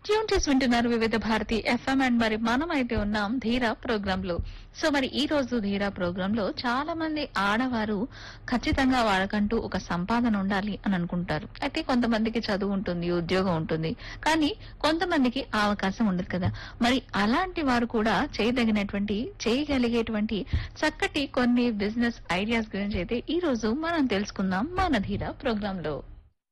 tune చేసి వింటున్నారు వివిధ భారతి ఎఫ్ఎం అండ్ మరి మనం అయితే ఉన్నాం ధీరా ప్రోగ్రామ్ లో సో మరి ఈ రోజు ధీరా ప్రోగ్రామ్ లో చాలా మంది ఆడవారు ఖచ్చితంగా వాళ్ళకంటూ ఒక సంపాదన ఉండాలి అని అనుకుంటారు అయితే కొంతమందికి చదువు ఉంటుంది ఉద్యోగం ఉంటుంది కానీ కొంతమందికి ఆ అవకాశం ఉండదు కదా మరి అలాంటి వారు కూడా చేయదగినటువంటి చేయగలిగేటువంటి చక్కటి కొన్ని బిజినెస్ ఐడియాస్ గురించి అయితే ఈ రోజు మనం తెలుసుకుందాం మన ధీరా ప్రోగ్రామ్ లో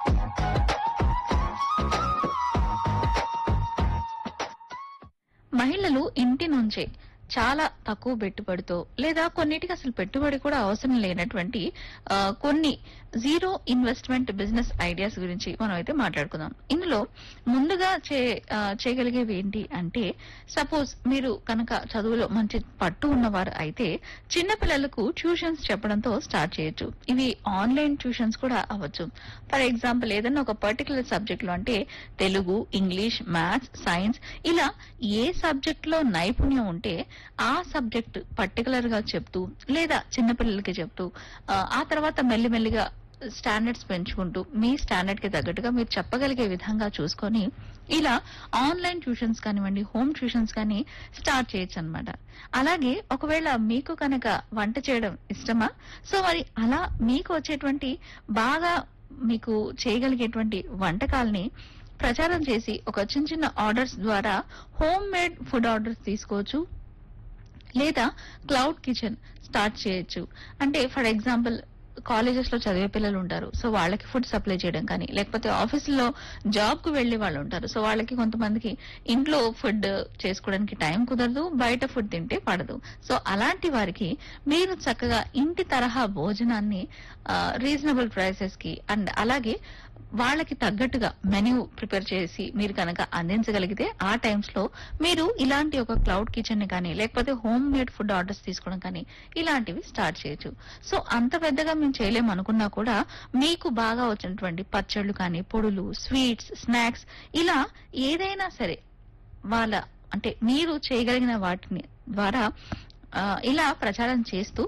మహిళలు ఇంటి నుంచే చాలా తక్కువ పెట్టుబడితో లేదా కొన్నిటికి అసలు పెట్టుబడి కూడా అవసరం లేనటువంటి ఆ, కొన్ని జీరో ఇన్వెస్ట్మెంట్ బిజినెస్ ఐడియాస్ గురించి మనం అయితే మాట్లాడుకుందాం ఇందులో ముందుగా చే ఆ, చేయగలిగేవి ఏంటి అంటే సపోజ్ మీరు కనుక చదువులో మంచి పట్టు ఉన్నవారు అయితే చిన్న పిల్లలకు ట్యూషన్స్ చెప్పడంతో స్టార్ట్ చేయొచ్చు ఇవి ఆన్లైన్ ట్యూషన్స్ కూడా అవ్వచ్చు ఫర్ ఎగ్జాంపుల్ ఏదైనా ఒక పర్టికులర్ సబ్జెక్ట్ లో అంటే తెలుగు ఇంగ్లీష్ మ్యాథ్స్ సైన్స్ ఇలా ఏ సబ్జెక్ట్ లో నైపుణ్యం ఉంటే ఆ సబ్జెక్ట్ పర్టికులర్ గా చెప్తూ లేదా చిన్నపిల్లలకి చెప్తూ ఆ, ఆ తర్వాత మెల్లిమెల్లిగా స్టాండర్డ్స్ పెంచుకుంటూ మీ స్టాండర్డ్ కి తగ్గట్టుగా మీరు చెప్పగలిగే విధంగా చూసుకొని ఇలా ఆన్లైన్ ట్యూషన్స్ కానివ్వండి హోమ్ ట్యూషన్స్ కానీ స్టార్ట్ చేయొచ్చు అనమాట అలాగే ఒకవేళ మీకు కనుక వంట చేయడం ఇష్టమా సో మరి అలా మీకు వచ్చేటువంటి బాగా మీకు చేయగలిగేటువంటి వంటకాల్ని ప్రచారం చేసి ఒక చిన్న చిన్న ఆర్డర్స్ ద్వారా హోమ్ మేడ్ ఫుడ్ ఆర్డర్స్ తీసుకోవచ్చు లేదా క్లౌడ్ కిచెన్ స్టార్ట్ చేయొచ్చు అంటే ఫర్ ఎగ్జాంపుల్ కాలేజెస్ లో చదివే పిల్లలు ఉంటారు సో వాళ్ళకి ఫుడ్ సప్లై చేయడం కానీ లేకపోతే ఆఫీసులో జాబ్ కు వెళ్లే వాళ్ళు ఉంటారు సో వాళ్ళకి కొంతమందికి ఇంట్లో ఫుడ్ చేసుకోవడానికి టైం కుదరదు బయట ఫుడ్ తింటే పడదు సో అలాంటి వారికి మీరు చక్కగా ఇంటి తరహా భోజనాన్ని రీజనబుల్ ప్రైసెస్ కి అండ్ అలాగే వాళ్ళకి తగ్గట్టుగా మెన్యూ ప్రిపేర్ చేసి మీరు కనుక అందించగలిగితే ఆ టైమ్స్ లో మీరు ఇలాంటి ఒక క్లౌడ్ కిచెన్ ని కానీ లేకపోతే హోమ్ మేడ్ ఫుడ్ ఆర్డర్స్ తీసుకోవడం కానీ ఇలాంటివి స్టార్ట్ చేయొచ్చు సో అంత పెద్దగా మేము చేయలేము అనుకున్నా కూడా మీకు బాగా వచ్చినటువంటి పచ్చళ్ళు కానీ పొడులు స్వీట్స్ స్నాక్స్ ఇలా ఏదైనా సరే వాళ్ళ అంటే మీరు చేయగలిగిన వాటిని ద్వారా ఆ, ఇలా ప్రచారం చేస్తూ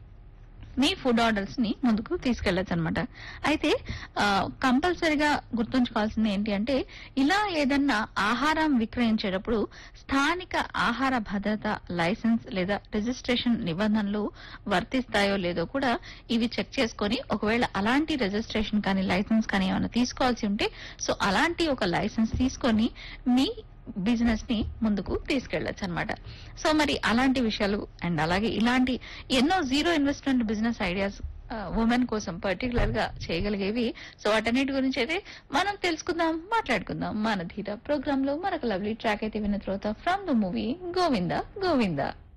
మీ ఫుడ్ ఆర్డర్స్ ని ముందుకు తీసుకెళ్లొచ్చు అనమాట అయితే కంపల్సరిగా గుర్తుంచుకోవాల్సింది ఏంటి అంటే ఇలా ఏదన్నా ఆహారం విక్రయించేటప్పుడు స్థానిక ఆహార భద్రత లైసెన్స్ లేదా రిజిస్ట్రేషన్ నిబంధనలు వర్తిస్తాయో లేదో కూడా ఇవి చెక్ చేసుకొని ఒకవేళ అలాంటి రిజిస్ట్రేషన్ కానీ లైసెన్స్ కానీ ఏమైనా తీసుకోవాల్సి ఉంటే సో అలాంటి ఒక లైసెన్స్ తీసుకొని మీ బిజినెస్ ని ముందుకు తీసుకెళ్లొచ్చు అనమాట సో మరి అలాంటి విషయాలు అండ్ అలాగే ఇలాంటి ఎన్నో zero investment business ideas women కోసం పర్టికులర్ గా చేయగలిగేవి సో వాటన్నిటి గురించి అయితే మనం తెలుసుకుందాం మాట్లాడుకుందాం మన ధీర ప్రోగ్రామ్ లో మరొక లవ్లీ ట్రాక్ అయితే విన్న తర్వాత from the movie Govinda Govinda